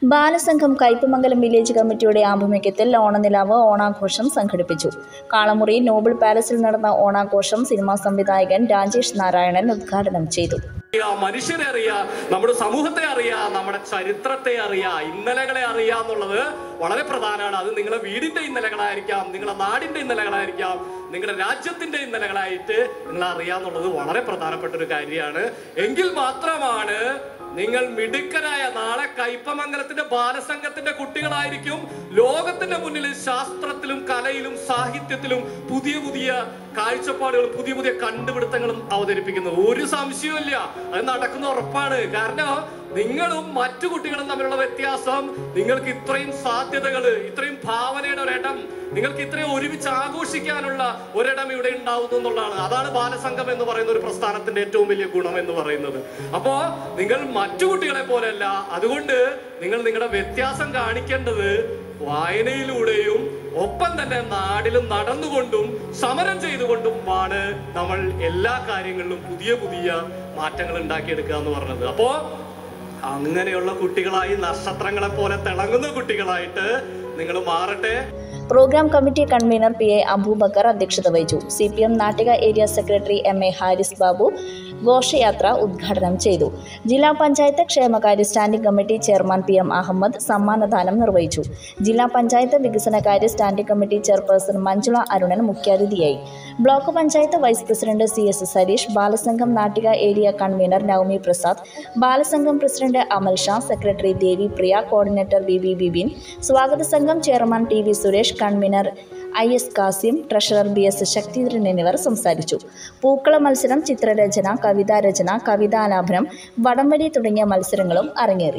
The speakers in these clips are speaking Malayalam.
ബാലസംഘം കയ്പമംഗലം വില്ലേജ് കമ്മിറ്റിയുടെ ആഭിമുഖ്യത്തിൽ ഓണനിലാവ് ഓണാഘോഷം സംഘടിപ്പിച്ചു കാളമുറി നോബിൾ പാലസിൽ നടന്ന ഓണാഘോഷം സിനിമാ സംവിധായകൻ രാജേഷ് നാരായണൻ ഉദ്ഘാടനം ചെയ്തു അറിയാം, മനുഷ്യരെ അറിയാം നമ്മുടെ സമൂഹത്തെ അറിയാം നമ്മുടെ ചരിത്രത്തെ അറിയാം ഇന്നലകളെ അറിയാം എന്നുള്ളത് വളരെ പ്രധാനമാണ് അത് നിങ്ങളുടെ വീടിന്റെ ഇന്നലകളായിരിക്കാം നിങ്ങളുടെ നാടിന്റെ ഇന്നലകളായിരിക്കാം നിങ്ങളുടെ രാജ്യത്തിന്റെ ഇന്നലകളായിട്ട് നിങ്ങൾ അറിയാന്നുള്ളത് വളരെ പ്രധാനപ്പെട്ട ഒരു കാര്യമാണ് എങ്കിൽ മാത്രമാണ് നിങ്ങൾ മിടുക്കരായ നാളെ കയ്പമംഗലത്തിന്റെ ബാലസംഘത്തിന്റെ കുട്ടികളായിരിക്കും ലോകത്തിന്റെ മുന്നിൽ ശാസ്ത്രത്തിലും കലയിലും സാഹിത്യത്തിലും പുതിയ പുതിയ കാഴ്ചപ്പാടുകളും പുതിയ പുതിയ കണ്ടുപിടുത്തങ്ങളും അവതരിപ്പിക്കുന്നത് ഒരു സംശയവുമില്ല അത് നടക്കുന്ന ഉറപ്പാണ് കാരണം നിങ്ങളും മറ്റു കുട്ടികളും തമ്മിലുള്ള വ്യത്യാസം നിങ്ങൾക്ക് ഇത്രയും സാധ്യതകൾ ഇത്രയും ഭാവനയുടെ ഒരിടം നിങ്ങൾക്ക് ഇത്രയും ഒരുമിച്ച് ആഘോഷിക്കാനുള്ള ഒരിടം ഇവിടെ ഉണ്ടാവുന്നു എന്നുള്ളതാണ് അതാണ് ബാലസംഘം എന്ന് പറയുന്ന ഒരു പ്രസ്ഥാനത്തിന്റെ ഏറ്റവും വലിയ ഗുണം എന്ന് പറയുന്നത് അപ്പോ നിങ്ങൾ മറ്റു കുട്ടികളെ പോലെയല്ല അതുകൊണ്ട് നിങ്ങൾ നിങ്ങളുടെ വ്യത്യാസം കാണിക്കേണ്ടത് വായനയിലൂടെയും ഒപ്പം തന്നെ നാടിലും നടന്നുകൊണ്ടും സമരം ചെയ്തുകൊണ്ടും ആണ് നമ്മൾ എല്ലാ കാര്യങ്ങളിലും പുതിയ പുതിയ മാറ്റങ്ങൾ ഉണ്ടാക്കിയെടുക്കുക എന്ന് പറഞ്ഞത് അപ്പോ അങ്ങനെയുള്ള കുട്ടികളായി നക്ഷത്രങ്ങളെ പോലെ തിളങ്ങുന്ന കുട്ടികളായിട്ട് നിങ്ങൾ മാറട്ടെ programme committee convener P A Abubakar അധ്യക്ഷത വഹിച്ചു C P M Nattika area secretary M A Haris Babu ഘോഷയാത്ര ഉദ്ഘാടനം ചെയ്തു ജില്ലാ പഞ്ചായത്ത് ക്ഷേമകാര്യ standing committee chairman P M Ahammed സമ്മാനദാനം നിർവഹിച്ചു ജില്ലാ പഞ്ചായത്ത് വികസനകാര്യ standing committee chairperson Manjula Arunan മുഖ്യാതിഥിയായി block panchayat vice president C S Sareesh Balasangham Nattika area convener Navami Prasad Balasangham president Amal Shah secretary Devi Priya coordinator V V Bibin സ്വാഗത സംഘം chairman T V Suresh convener I S Kasim treasurer B S Sakthidharan എന്നിവർ സംസാരിച്ചു പൂക്കള മത്സരം ചിത്രരചന കവിതാരചന കവിതാലാപനം വടംവലി തുടങ്ങിയ മത്സരങ്ങളും അരങ്ങേറി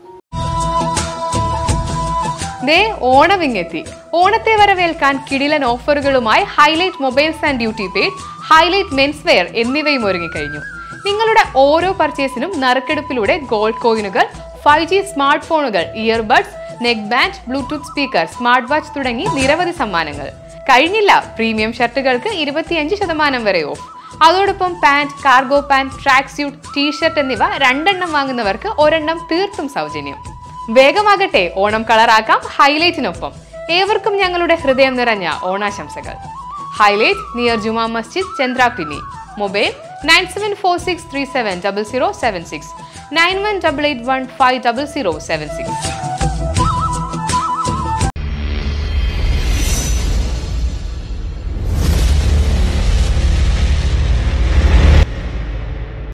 ദേ ഓണവിങ്ങെത്തി ഓണത്തെ വരവേൽക്കാൻ കിടിലൻ ഓഫറുകളുമായി highlight mobiles and duty paid highlight men's wear എന്നിവയും ഒരുങ്ങിക്കഴിഞ്ഞു നിങ്ങളുടെ ഓരോ പർച്ചേസിനും നറുക്കെടുപ്പിലൂടെ ഗോൾഡ് കോയിനുകൾ ഫൈവ് ജി സ്മാർട്ട് ഫോണുകൾ earbuds neck band Bluetooth speaker smart watch തുടങ്ങി നിരവധി സമ്മാനങ്ങൾ കഴിഞ്ഞില്ല പ്രീമിയം ഷർട്ടുകൾക്ക് ഇരുപത്തിയഞ്ച് ശതമാനം വരെ ഓഫ് അതോടൊപ്പം pant cargo pant track suit T shirt എന്നിവ രണ്ടെണ്ണം വാങ്ങുന്നവർക്ക് ഒരെണ്ണം തീർത്തും സൗജന്യം വേഗമാകട്ടെ ഓണം കളറാക്കാം ഹൈലൈറ്റിനൊപ്പം ഏവർക്കും ഞങ്ങളുടെ ഹൃദയം നിറഞ്ഞ ഓണാശംസകൾ highlight near Juma Masjid Chandrappinni mobile nine seven four six three seven double zero seven six nine one double eight one five double zero seven six